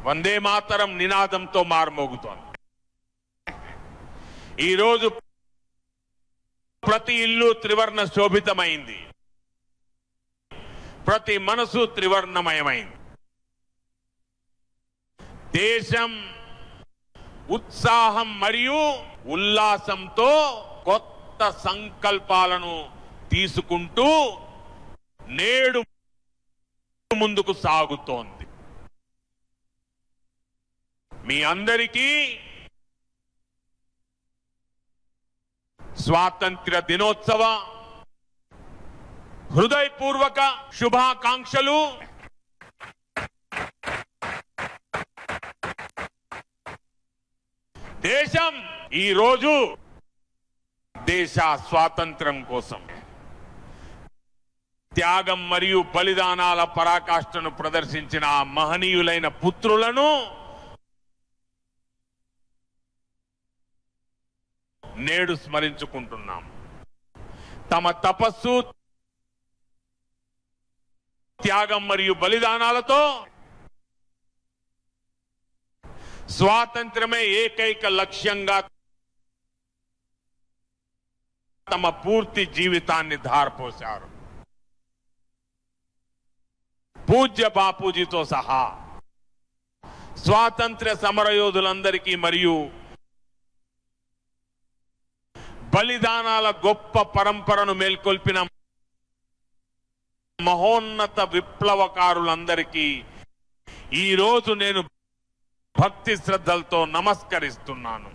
వందే మాతరం నినాదంతో మారుమోగుతోంది ఈరోజు ప్రతి ఇల్లు త్రివర్ణ శోభితమైంది ప్రతి మనసు త్రివర్ణమయమైంది దేశం ఉత్సాహం మరియు ఉల్లాసంతో కొత్త సంకల్పాలను తీసుకుంటూ నేడు ముందుకు సాగుతోంది మీ అందరికీ స్వాతంత్ర్య దినోత్సవ హృదయపూర్వక శుభాకాంక్షలు దేశం ఈ రోజు దేశ స్వాతంత్ర్యం కోసం త్యాగం మరియు బలిదానాల పరాకాష్ఠను ప్రదర్శించిన ఆ మహనీయులైన పుత్రులను నేడు స్మరించుకుంటున్నాం తమ తపస్సు త్యాగం మరియు బలిదానాలతో స్వాతంత్రమే ఏకైక లక్ష్యంగా తమ పూర్తి జీవితాన్ని ధారపోశారు పూజ్య బాపూజీతో సహా స్వాతంత్ర్య సమరయోధులందరికీ మరియు బలిదానాల గొప్ప పరంపరను మేల్కొల్పిన మహోన్నత విప్లవకారులందరికీ ఈ రోజు నేను భక్తి శ్రద్ధలతో నమస్కరిస్తున్నాను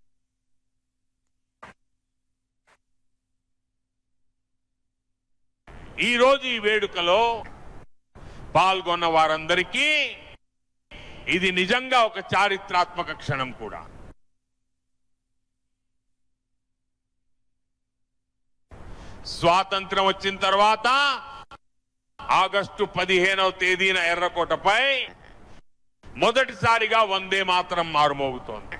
ఈ రోజు ఈ వేడుకలో పాల్గొన్న వారందరికీ ఇది నిజంగా ఒక చారిత్రాత్మక క్షణం కూడా స్వాతంత్రం వచ్చిన తర్వాత ఆగస్టు పదిహేనవ తేదీన ఎర్రకోటపై మొదటిసారిగా వందే మాత్రం మారుమోగుతోంది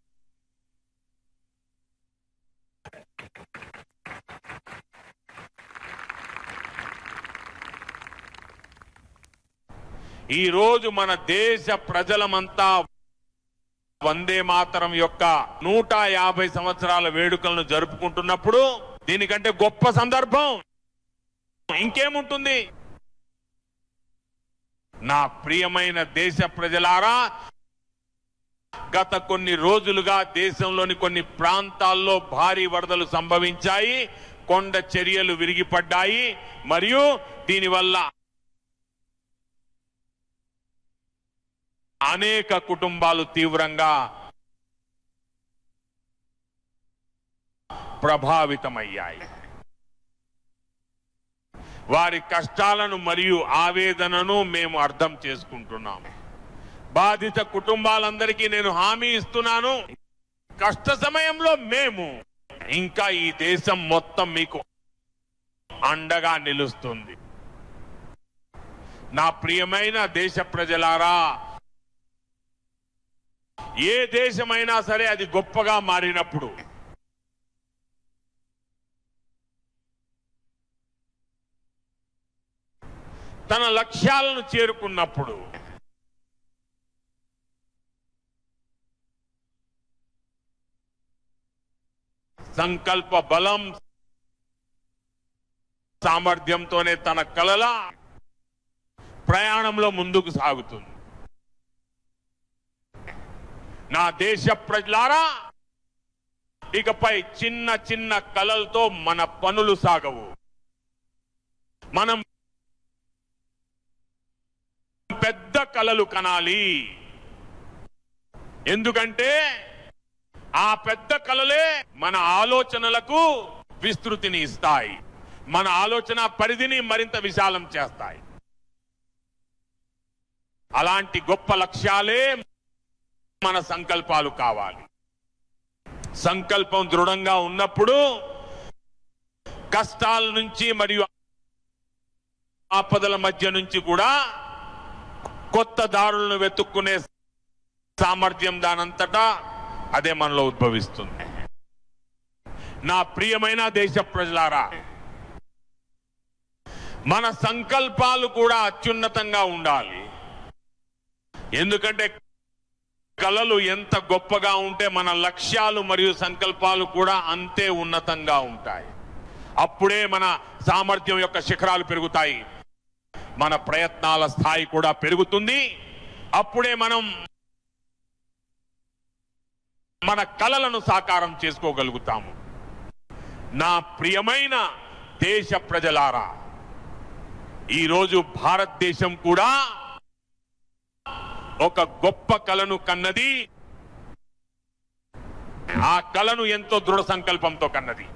ఈ రోజు మన దేశ ప్రజలమంతా వందే మాతరం యొక్క నూట యాభై సంవత్సరాల వేడుకలను జరుపుకుంటున్నప్పుడు దీనికంటే గొప్ప సందర్భం ఇంకేముంటుంది నా ప్రియమైన దేశ ప్రజలారా గత కొన్ని రోజులుగా దేశంలోని కొన్ని ప్రాంతాల్లో భారీ వరదలు సంభవించాయి కొండ చర్యలు విరిగిపడ్డాయి మరియు దీనివల్ల అనేక కుటుంబాలు తీవ్రంగా ప్రభావితమయ్యాయి వారి కష్టాలను మరియు ఆవేదనను మేము అర్థం చేసుకుంటున్నాం బాధిత కుటుంబాలందరికీ నేను హామీ ఇస్తున్నాను కష్ట సమయంలో మేము ఇంకా ఈ దేశం మొత్తం మీకు అండగా నిలుస్తుంది నా ప్రియమైన దేశ ప్రజలారా ఏ దేశమైనా సరే అది గొప్పగా మారినప్పుడు తన లక్ష్యాలను చేరుకున్నప్పుడు సంకల్ప బలం సామర్థ్యంతోనే తన కలల ప్రయాణంలో ముందుకు సాగుతుంది నా దేశ ప్రజలారా ఇకపై చిన్న చిన్న కలలతో మన పనులు సాగవు మనం పెద్ద కలలు కనాలి ఎందుకంటే ఆ పెద్ద కలలే మన ఆలోచనలకు విస్తృతిని ఇస్తాయి మన ఆలోచన పరిధిని మరింత విశాలం చేస్తాయి అలాంటి గొప్ప లక్ష్యాలే మన సంకల్పాలు కావాలి సంకల్పం దృఢంగా ఉన్నప్పుడు కష్టాల నుంచి మరియు ఆపదల మధ్య నుంచి కూడా కొత్త దారులను వెతుక్కునే సామర్థ్యం దానంతటా అదే మనలో ఉద్భవిస్తుంది నా ప్రియమైన దేశ ప్రజలారా మన సంకల్పాలు కూడా అత్యున్నతంగా ఉండాలి ఎందుకంటే కళలు ఎంత గొప్పగా ఉంటే మన లక్ష్యాలు మరియు సంకల్పాలు కూడా అంతే ఉన్నతంగా ఉంటాయి అప్పుడే మన సామర్థ్యం యొక్క శిఖరాలు పెరుగుతాయి మన ప్రయత్నాల స్థాయి కూడా పెరుగుతుంది అప్పుడే మనం మన కలలను సాకారం చేసుకోగలుగుతాము నా ప్రియమైన దేశ ప్రజలారా ఈరోజు భారతదేశం కూడా ఒక గొప్ప కలను కన్నది ఆ కలను ఎంతో దృఢ సంకల్పంతో కన్నది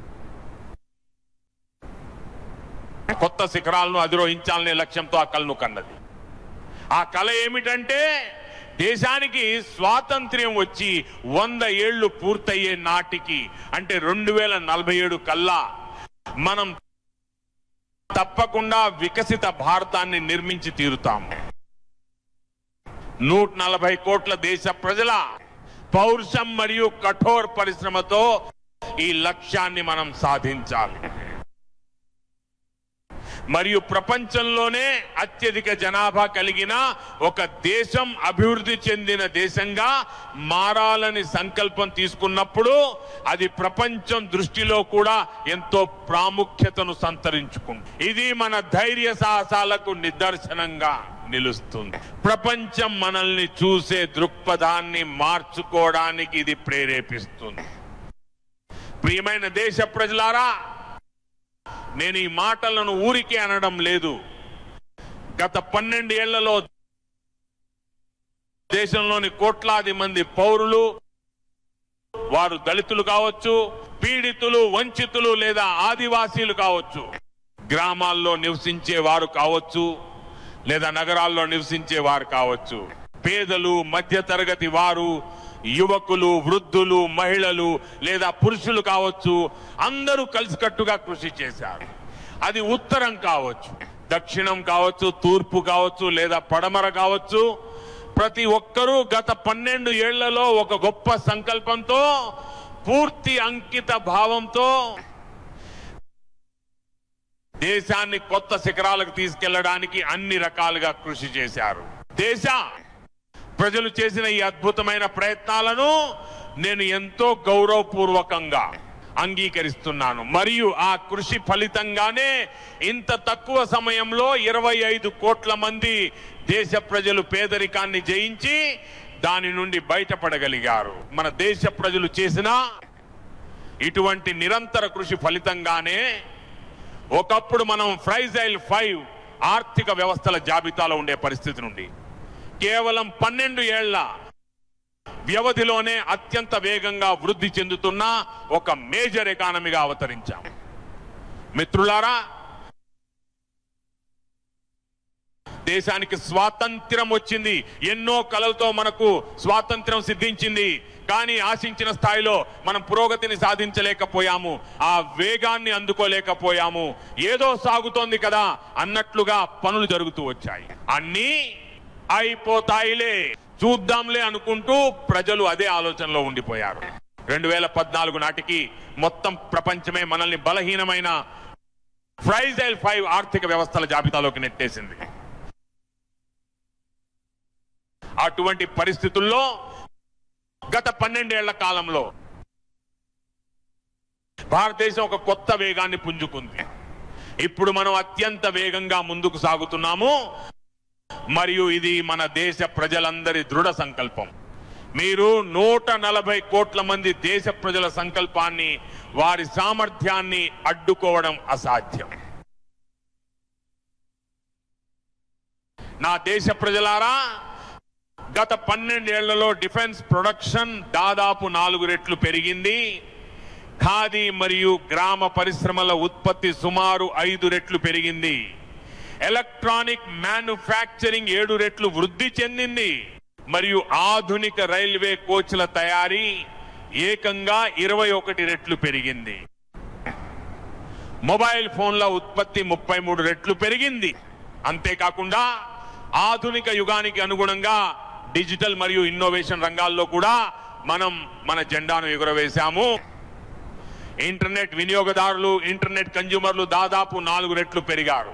కొత్త శిఖరాలను అధిరోహించాలనే లక్ష్యంతో ఆ కలను కన్నది ఆ కళ ఏమిటంటే దేశానికి స్వాతంత్ర్యం వచ్చి వంద ఏళ్లు పూర్తయ్యే నాటికి అంటే రెండు వేల నలభై ఏడు కల్లా మనం తప్పకుండా వికసిత భారతాన్ని నిర్మించి తీరుతాము నూట నలభై కోట్ల దేశ ప్రజల పౌరుషం మరియు కఠోర్ పరిశ్రమతో ఈ లక్ష్యాన్ని మనం సాధించాలి మరియు ప్రపంచంలోనే అత్యధిక జనాభా కలిగిన ఒక దేశం అభివృద్ధి చెందిన దేశంగా మారాలని సంకల్పం తీసుకున్నప్పుడు అది ప్రపంచం దృష్టిలో కూడా ఎంతో ప్రాముఖ్యతను సంతరించుకుంది ఇది మన ధైర్య సాహసాలకు నిదర్శనంగా నిలుస్తుంది ప్రపంచం మనల్ని చూసే దృక్పథాన్ని మార్చుకోవడానికి ఇది ప్రేరేపిస్తుంది ప్రియమైన దేశ ప్రజలారా నేను ఈ మాటలను ఊరికే అనడం లేదు గత పన్నెండేళ్లలో దేశంలోని కోట్లాది మంది పౌరులు వారు దళితులు కావచ్చు పీడితులు వంచితులు లేదా ఆదివాసీలు కావచ్చు గ్రామాల్లో నివసించే వారు కావచ్చు లేదా నగరాల్లో నివసించే వారు కావచ్చు పేదలు మధ్యతరగతి వారు యువకులు వృద్ధులు మహిళలు లేదా పురుషులు కావచ్చు అందరూ కలిసికట్టుగా కృషి చేశారు అది ఉత్తరం కావచ్చు దక్షిణం కావచ్చు తూర్పు కావచ్చు లేదా పడమర కావచ్చు ప్రతి ఒక్కరూ గత పన్నెండు ఏళ్లలో ఒక గొప్ప సంకల్పంతో పూర్తి అంకిత భావంతో దేశాన్ని కొత్త శిఖరాలకు తీసుకెళ్లడానికి అన్ని రకాలుగా కృషి చేశారు దేశ ప్రజలు చేసిన ఈ అద్భుతమైన ప్రయత్నాలను నేను ఎంతో గౌరవపూర్వకంగా అంగీకరిస్తున్నాను మరియు ఆ కృషి ఫలితంగానే ఇంత తక్కువ సమయంలో ఇరవై ఐదు కోట్ల మంది దేశ ప్రజలు పేదరికాన్ని జయించి దాని నుండి బయటపడగలిగారు మన దేశ ప్రజలు చేసిన ఇటువంటి నిరంతర కృషి ఫలితంగానే ఒకప్పుడు మనం ఫ్రైజైల్ ఫైవ్ ఆర్థిక వ్యవస్థల జాబితాలో ఉండే పరిస్థితి నుండి కేవలం పన్నెండు ఏళ్ల వ్యవధిలోనే అత్యంత వేగంగా వృద్ధి చెందుతున్న ఒక మేజర్ ఎకానమీగా అవతరించాం మిత్రులారా దేశానికి స్వాతంత్ర్యం వచ్చింది ఎన్నో కలలతో మనకు స్వాతంత్ర్యం సిద్ధించింది కానీ ఆశించిన స్థాయిలో మనం పురోగతిని సాధించలేకపోయాము ఆ వేగాన్ని అందుకోలేకపోయాము ఏదో సాగుతోంది కదా అన్నట్లుగా పనులు జరుగుతూ వచ్చాయి అన్నీ అయిపోతాయిలే చూద్దాంలే అనుకుంటూ ప్రజలు అదే ఆలోచనలో ఉండిపోయారు రెండు వేల పద్నాలుగు నాటికి మొత్తం ప్రపంచమే మనల్ని బలహీనమైన ఫ్రైజైల్ ఫైవ్ ఆర్థిక వ్యవస్థల జాబితాలోకి నెట్టేసింది అటువంటి పరిస్థితుల్లో గత పన్నెండేళ్ల కాలంలో భారతదేశం ఒక కొత్త వేగాన్ని పుంజుకుంది ఇప్పుడు మనం అత్యంత వేగంగా ముందుకు సాగుతున్నాము మరియు ఇది మన దేశ ప్రజలందరి దృఢ సంకల్పం మీరు నూట నలభై కోట్ల మంది దేశ ప్రజల సంకల్పాన్ని వారి సామర్థ్యాన్ని అడ్డుకోవడం అసాధ్యం నా దేశ ప్రజలారా గత పన్నెండేళ్లలో డిఫెన్స్ ప్రొడక్షన్ దాదాపు నాలుగు రెట్లు పెరిగింది ఖాదీ మరియు గ్రామ పరిశ్రమల ఉత్పత్తి సుమారు ఐదు రెట్లు పెరిగింది ఎలక్ట్రానిక్ మ్యానుఫ్యాక్చరింగ్ ఏడు రెట్లు వృద్ధి చెందింది మరియు ఆధునిక రైల్వే కోచ్ల తయారీ ఏకంగా ఇరవై ఒకటి రెట్లు పెరిగింది మొబైల్ ఫోన్ల ఉత్పత్తి ముప్పై మూడు రెట్లు పెరిగింది అంతేకాకుండా ఆధునిక యుగానికి అనుగుణంగా డిజిటల్ మరియు ఇన్నోవేషన్ రంగాల్లో కూడా మనం మన జెండాను ఎగురవేశాము ఇంటర్నెట్ వినియోగదారులు ఇంటర్నెట్ కన్జ్యూమర్లు దాదాపు నాలుగు రెట్లు పెరిగారు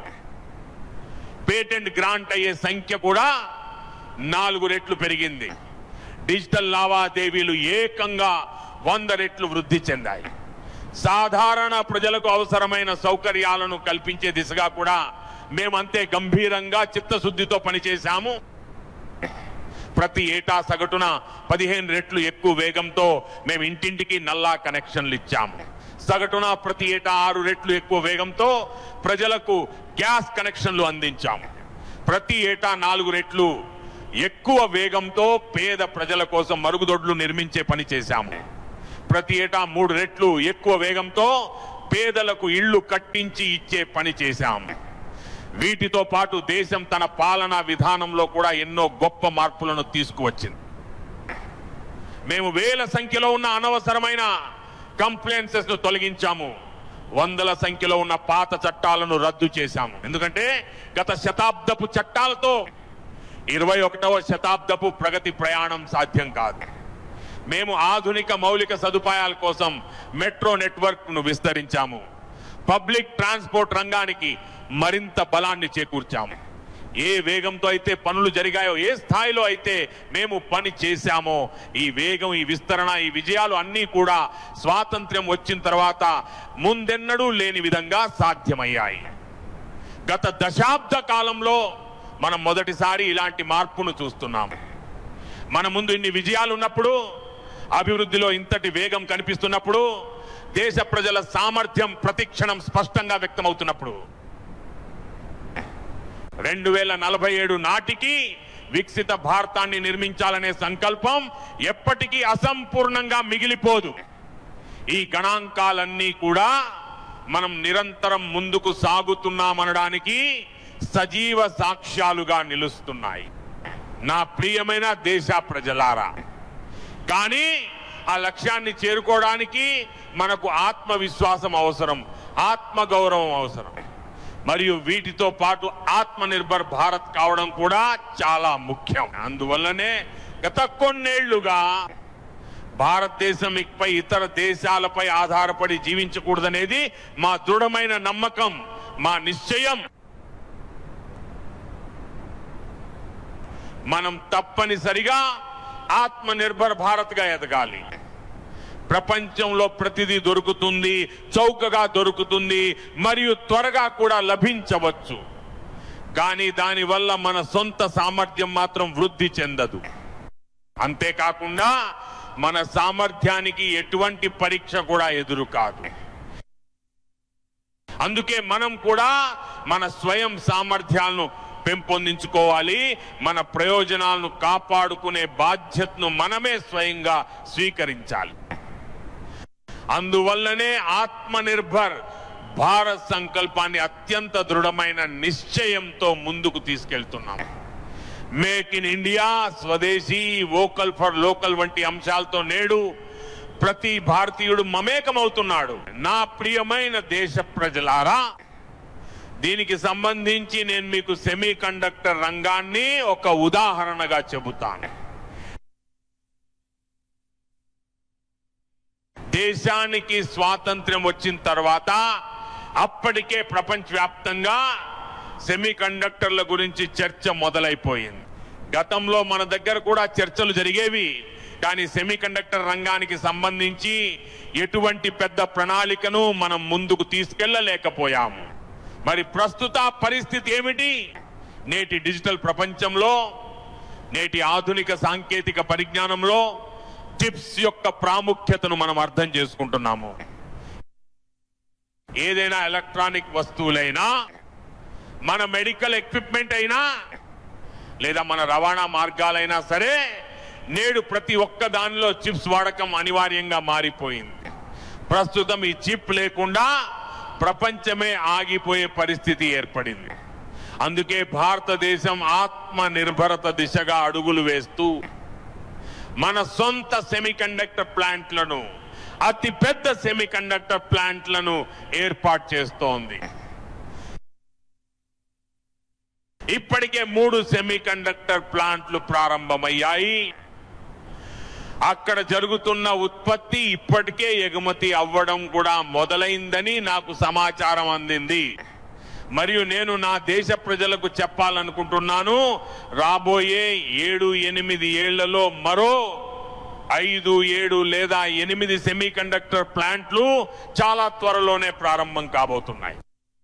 పేటెంట్ గ్రాంట్ అయ్యే సంఖ్య కూడా నాలుగు రెట్లు పెరిగింది డిజిటల్ లావాదేవీలు ఏకంగా వంద రెట్లు వృద్ధి చెందాయి సాధారణ ప్రజలకు అవసరమైన సౌకర్యాలను కల్పించే దిశగా కూడా మేమంతే గంభీరంగా చిత్తశుద్ధితో పనిచేశాము ప్రతి ఏటా సగటున పదిహేను రెట్లు ఎక్కువ వేగంతో మేము ఇంటింటికి నల్లా కనెక్షన్లు ఇచ్చాము సగటున ప్రతి ఏటా ఆరు రెట్లు ఎక్కువ వేగంతో ప్రజలకు గ్యాస్ కనెక్షన్లు అందించాము ప్రతి ఏటా నాలుగు రెట్లు ఎక్కువ వేగంతో పేద ప్రజల కోసం మరుగుదొడ్లు నిర్మించే పని చేశాము ప్రతి ఏటా మూడు రెట్లు ఎక్కువ వేగంతో పేదలకు ఇళ్లు కట్టించి ఇచ్చే పని చేశాము వీటితో పాటు దేశం తన పాలనా విధానంలో కూడా ఎన్నో గొప్ప మార్పులను తీసుకువచ్చింది మేము వేల సంఖ్యలో ఉన్న అనవసరమైన కంప్లైన్సెస్ ను తొలగించాము వందల సంఖ్యలో ఉన్న పాత చట్టాలను రద్దు చేశాము ఎందుకంటే గత శతాబ్దపు చట్టాలతో ఇరవై ఒకటవ శతాబ్దపు ప్రగతి ప్రయాణం సాధ్యం కాదు మేము ఆధునిక మౌలిక సదుపాయాల కోసం మెట్రో నెట్వర్క్ ను విస్తరించాము పబ్లిక్ ట్రాన్స్పోర్ట్ రంగానికి మరింత బలాన్ని చేకూర్చాము ఏ వేగంతో అయితే పనులు జరిగాయో ఏ స్థాయిలో అయితే మేము పని చేశామో ఈ వేగం ఈ విస్తరణ ఈ విజయాలు అన్నీ కూడా స్వాతంత్ర్యం వచ్చిన తర్వాత ముందెన్నడూ లేని విధంగా సాధ్యమయ్యాయి గత దశాబ్ద కాలంలో మనం మొదటిసారి ఇలాంటి మార్పును చూస్తున్నాము మన ముందు ఇన్ని విజయాలు ఉన్నప్పుడు అభివృద్ధిలో ఇంతటి వేగం కనిపిస్తున్నప్పుడు దేశ ప్రజల సామర్థ్యం ప్రతిక్షణం స్పష్టంగా వ్యక్తమవుతున్నప్పుడు రెండు వేల నలభై ఏడు నాటికి వికసిత భారతాన్ని నిర్మించాలనే సంకల్పం ఎప్పటికీ అసంపూర్ణంగా మిగిలిపోదు ఈ గణాంకాలన్నీ కూడా మనం నిరంతరం ముందుకు సాగుతున్నామనడానికి సజీవ సాక్ష్యాలుగా నిలుస్తున్నాయి నా ప్రియమైన దేశ ప్రజలారా కానీ ఆ లక్ష్యాన్ని చేరుకోవడానికి మనకు ఆత్మవిశ్వాసం అవసరం ఆత్మగౌరవం అవసరం మరియు వీటితో పాటు ఆత్మ నిర్భర్ భారత్ కావడం కూడా చాలా ముఖ్యం అందువల్లనే గత కొన్నేళ్లుగా భారతదేశం ఇకపై ఇతర దేశాలపై ఆధారపడి జీవించకూడదనేది మా దృఢమైన నమ్మకం మా నిశ్చయం మనం తప్పనిసరిగా ఆత్మ నిర్భర్ భారత్ గా ఎదగాలి ప్రపంచంలో ప్రతిదీ దొరుకుతుంది చౌకగా దొరుకుతుంది మరియు త్వరగా కూడా లభించవచ్చు కానీ దానివల్ల మన సొంత సామర్థ్యం మాత్రం వృద్ధి చెందదు అంతేకాకుండా మన సామర్థ్యానికి ఎటువంటి పరీక్ష కూడా ఎదురు కాదు అందుకే మనం కూడా మన స్వయం సామర్థ్యాలను పెంపొందించుకోవాలి మన ప్రయోజనాలను కాపాడుకునే బాధ్యతను మనమే స్వయంగా స్వీకరించాలి అందువల్లనే ఆత్మనిర్భర్ భారత్ సంకల్పాన్ని అత్యంత దృఢమైన నిశ్చయంతో ముందుకు తీసుకెళ్తున్నాం make in India swadeshi vocal for local వంటి అంశాలతో నేడు ప్రతి భారతీయుడు మమేకమవుతున్నాడు నా ప్రియమైన దేశ ప్రజలారా దీనికి సంబంధించి నేను మీకు సెమీ కండక్టర్ రంగాన్ని ఒక ఉదాహరణగా చెబుతాను దేశానికి స్వాతంత్ర్యం వచ్చిన తర్వాత అప్పటికే ప్రపంచవ్యాప్తంగా సెమీ కండక్టర్ల గురించి చర్చ మొదలైపోయింది గతంలో మన దగ్గర కూడా చర్చలు జరిగేవి కానీ సెమీ కండక్టర్ రంగానికి సంబంధించి ఎటువంటి పెద్ద ప్రణాళికను మనం ముందుకు తీసుకెళ్లలేకపోయాము మరి ప్రస్తుత పరిస్థితి ఏమిటి నేటి డిజిటల్ ప్రపంచంలో నేటి ఆధునిక సాంకేతిక పరిజ్ఞానంలో చిప్స్ యొక్క ప్రాముఖ్యతను మనం అర్థం చేసుకుంటున్నాము ఏదైనా ఎలక్ట్రానిక్ వస్తువులైనా మన మెడికల్ ఎక్విప్మెంట్ అయినా లేదా మన రవాణా మార్గాలైనా సరే నేడు ప్రతి ఒక్క దానిలో చిప్స్ వాడకం అనివార్యంగా మారిపోయింది ప్రస్తుతం ఈ చిప్ లేకుండా ప్రపంచమే ఆగిపోయే పరిస్థితి ఏర్పడింది అందుకే భారతదేశం ఆత్మ నిర్భరత దిశగా అడుగులు వేస్తూ మన సొంత సెమీకండక్టర్ ప్లాంట్లను అతి పెద్ద సెమీకండక్టర్ ప్లాంట్లను ఏర్పాటు చేస్తోంది ఇప్పటికే మూడు సెమీకండక్టర్ ప్లాంట్లు ప్రారంభమయ్యాయి అక్కడ జరుగుతున్న ఉత్పత్తి ఇప్పటికే ఎగుమతి అవ్వడం కూడా మొదలైందని నాకు సమాచారం అందింది మరియు నేను నా దేశ ప్రజలకు చెప్పాలనుకుంటున్నాను రాబోయే ఏడు ఎనిమిది ఏళ్లలో మరో ఐదు ఏడు లేదా ఎనిమిది సెమీ కండక్టర్ ప్లాంట్లు చాలా త్వరలోనే ప్రారంభం కాబోతున్నాయి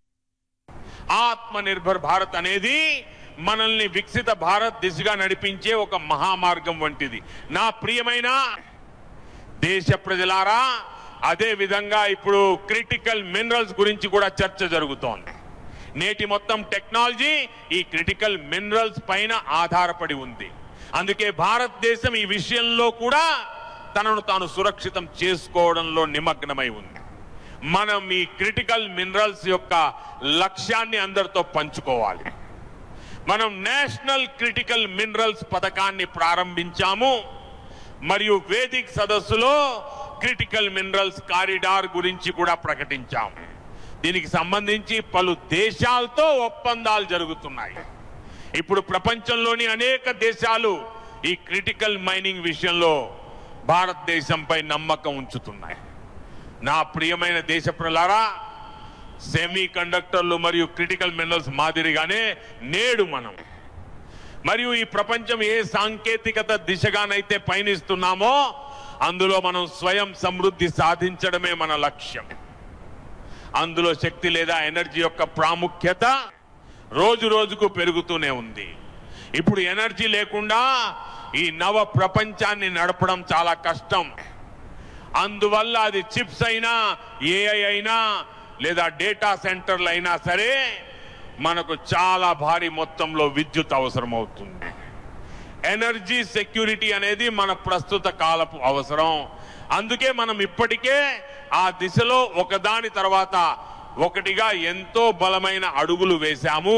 ఆత్మ నిర్భర్ భారత్ అనేది మనల్ని వికసిత భారత్ దిశగా నడిపించే ఒక మహామార్గం వంటిది నా ప్రియమైన దేశ ప్రజలారా అదే విధంగా ఇప్పుడు క్రిటికల్ మినరల్స్ గురించి కూడా చర్చ జరుగుతోంది నేటి మొత్తం టెక్నాలజీ ఈ క్రిటికల్ మినరల్స్ పైన ఆధారపడి ఉంది అందుకే భారతదేశం ఈ విషయంలో కూడా తనను తాను సురక్షితం చేసుకోవడంలో నిమగ్నమై ఉంది మనం ఈ క్రిటికల్ మినరల్స్ యొక్క లక్ష్యాన్ని అందరితో పంచుకోవాలి మనం నేషనల్ క్రిటికల్ మినరల్స్ పథకాన్ని ప్రారంభించాము మరియు వేదిక్ సదస్సులో క్రిటికల్ మినరల్స్ కారిడార్ గురించి కూడా ప్రకటించాము దీనికి సంబంధించి పలు దేశాలతో ఒప్పందాలు జరుగుతున్నాయి ఇప్పుడు ప్రపంచంలోని అనేక దేశాలు ఈ క్రిటికల్ మైనింగ్ విషయంలో భారతదేశంపై నమ్మకం ఉంచుతున్నాయి నా ప్రియమైన దేశ ప్రలారా సెమీ కండక్టర్లు మరియు క్రిటికల్ మినరల్స్ మాదిరిగానే నేడు మనం మరియు ఈ ప్రపంచం ఏ సాంకేతికత దిశగానైతే పయనిస్తున్నామో అందులో మనం స్వయం సమృద్ధి సాధించడమే మన లక్ష్యం అందులో శక్తి లేదా ఎనర్జీ యొక్క ప్రాముఖ్యత రోజు రోజుకు పెరుగుతూనే ఉంది ఇప్పుడు ఎనర్జీ లేకుండా ఈ నవ ప్రపంచాన్ని నడపడం చాలా కష్టం అందువల్ల అది చిప్స్ అయినా ఏఐ అయినా లేదా డేటా సెంటర్లు అయినా సరే మనకు చాలా భారీ మొత్తంలో విద్యుత్ అవసరం అవుతుంది ఎనర్జీ సెక్యూరిటీ అనేది మన ప్రస్తుత కాలపు అవసరం అందుకే మనం ఇప్పటికే ఆ దిశలో ఒకదాని తర్వాత ఒకటిగా ఎంతో బలమైన అడుగులు వేశాము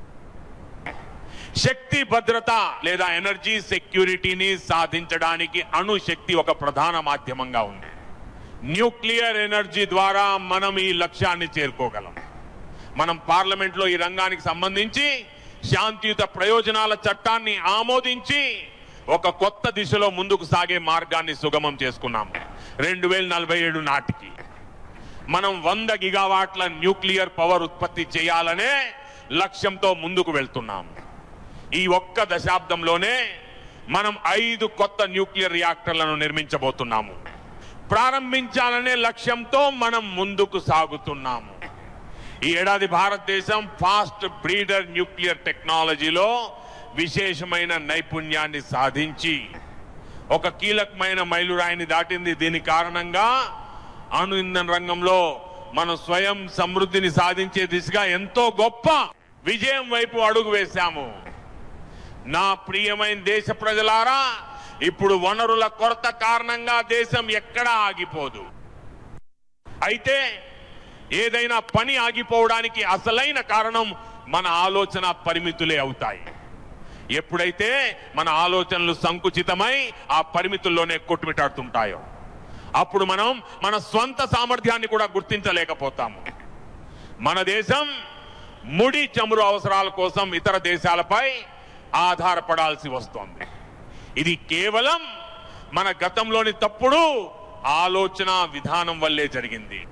శక్తి భద్రత లేదా ఎనర్జీ సెక్యూరిటీని సాధించడానికి అణుశక్తి ఒక ప్రధాన మాధ్యమంగా ఉంది న్యూక్లియర్ ఎనర్జీ ద్వారా మనం ఈ లక్ష్యాన్ని చేరుకోగలం మనం పార్లమెంట్ లో ఈ రంగానికి సంబంధించి శాంతియుత ప్రయోజనాల చట్టాన్ని ఆమోదించి ఒక కొత్త దిశలో ముందుకు సాగే మార్గాన్ని సుగమం చేసుకున్నాము రెండు వేల నలభై ఏడు నాటికి మనం వంద గిగావాట్ల న్యూక్లియర్ పవర్ ఉత్పత్తి చేయాలనే లక్ష్యంతో ముందుకు వెళ్తున్నాము ఈ ఒక్క దశాబ్దంలోనే మనం ఐదు కొత్త న్యూక్లియర్ రియాక్టర్లను నిర్మించబోతున్నాము ప్రారంభించాలనే లక్ష్యంతో మనం ముందుకు సాగుతున్నాము ఈ ఏడాది భారతదేశం ఫాస్ట్ బ్రీడర్ న్యూక్లియర్ టెక్నాలజీలో విశేషమైన నైపుణ్యాన్ని సాధించి ఒక కీలకమైన మైలురాయిని దాటింది దీని కారణంగా అణు ఇంధన రంగంలో మనం స్వయం సమృద్ధిని సాధించే దిశగా ఎంతో గొప్ప విజయం వైపు అడుగు వేశాము నా ప్రియమైన దేశ ప్రజలారా ఇప్పుడు వనరుల కొరత కారణంగా దేశం ఎక్కడా ఆగిపోదు అయితే ఏదైనా పని ఆగిపోవడానికి అసలైన కారణం మన ఆలోచన పరిమితులే అవుతాయి ఎప్పుడైతే మన ఆలోచనలు సంకుచితమై ఆ పరిమితుల్లోనే కొట్టుమిటాడుతుంటాయో అప్పుడు మనం మన స్వంత సామర్థ్యాన్ని కూడా గుర్తించలేకపోతాము మన దేశం ముడి చమురు అవసరాల కోసం ఇతర దేశాలపై ఆధారపడాల్సి వస్తోంది ఇది కేవలం మన గతంలోని తప్పుడు ఆలోచన విధానం వల్లే జరిగింది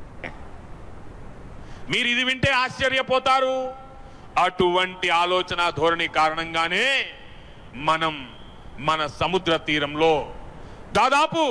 మీరు ఇది వింటే ఆశ్చర్యపోతారు అటువంటి ఆలోచన ధోరణి కారణంగానే మనం మన సముద్ర తీరంలో దాదాపు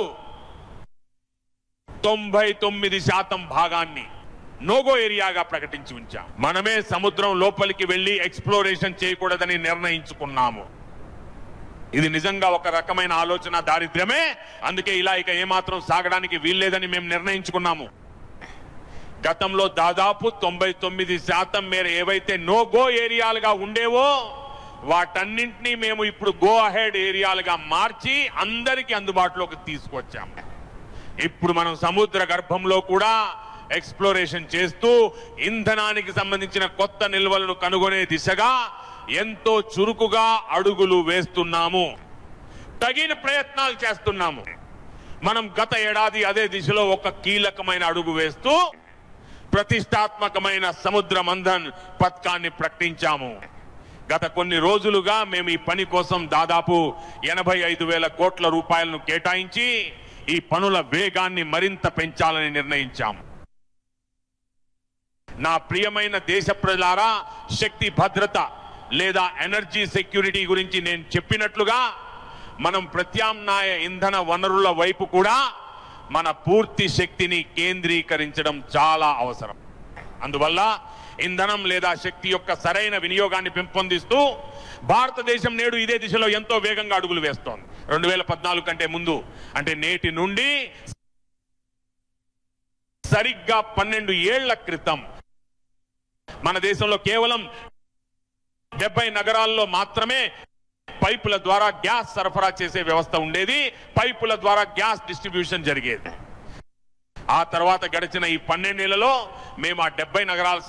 తొంభై తొమ్మిది శాతం భాగాన్ని నోగో ఏరియాగా ప్రకటించి ఉంచాం మనమే సముద్రం లోపలికి వెళ్లి ఎక్స్ప్లోరేషన్ చేయకూడదని నిర్ణయించుకున్నాము ఇది నిజంగా ఒక రకమైన ఆలోచన దారిద్ర్యమే అందుకే ఇలా ఇక ఏమాత్రం సాగడానికి వీల్లేదని మేము నిర్ణయించుకున్నాము గతంలో దాదాపు తొంభై తొమ్మిది శాతం మేర ఏవైతే నో గో ఏరియాలుగా ఉండేవో వాటన్నింటినీ మేము ఇప్పుడు గో అహెడ్ ఏరియాలుగా మార్చి అందరికీ అందుబాటులోకి తీసుకొచ్చాము ఇప్పుడు మనం సముద్ర గర్భంలో కూడా ఎక్స్ప్లోరేషన్ చేస్తూ ఇంధనానికి సంబంధించిన కొత్త నిల్వలను కనుగొనే దిశగా ఎంతో చురుకుగా అడుగులు వేస్తున్నాము తగిన ప్రయత్నాలు చేస్తున్నాము మనం గత ఏడాది అదే దిశలో ఒక కీలకమైన అడుగు వేస్తూ ప్రతిష్టాత్మకమైన సముద్ర మంథన్ పథకాన్ని ప్రకటించాము గత కొన్ని రోజులుగా మేము ఈ పని కోసం దాదాపు ఎనభై ఐదు వేల కోట్ల రూపాయలను కేటాయించి ఈ పనుల వేగాన్ని మరింత పెంచాలని నిర్ణయించాము నా ప్రియమైన దేశ ప్రజలారా శక్తి భద్రత లేదా ఎనర్జీ సెక్యూరిటీ గురించి నేను చెప్పినట్లుగా మనం ప్రత్యామ్నాయ ఇంధన వనరుల వైపు కూడా మన పూర్తి శక్తిని కేంద్రీకరించడం చాలా అవసరం అందువల్ల ఇంధనం లేదా శక్తి యొక్క సరైన వినియోగాన్ని పెంపొందిస్తూ భారతదేశం నేడు ఇదే దిశలో ఎంతో వేగంగా అడుగులు వేస్తోంది రెండు వేల పద్నాలుగు కంటే ముందు అంటే నేటి నుండి సరిగ్గా పన్నెండు ఏళ్ల క్రితం మన దేశంలో కేవలం డెబ్బై నగరాల్లో మాత్రమే పైపుల ద్వారా గ్యాస్ సరఫరా చేసే వ్యవస్థ ఉండేది పైపుల ద్వారా గ్యాస్ డిస్ట్రిబ్యూషన్ జరిగేది ఆ తర్వాత గడిచిన ఈ పన్నెండేళ్లలో మేము ఆ డెబ్బై నగరాల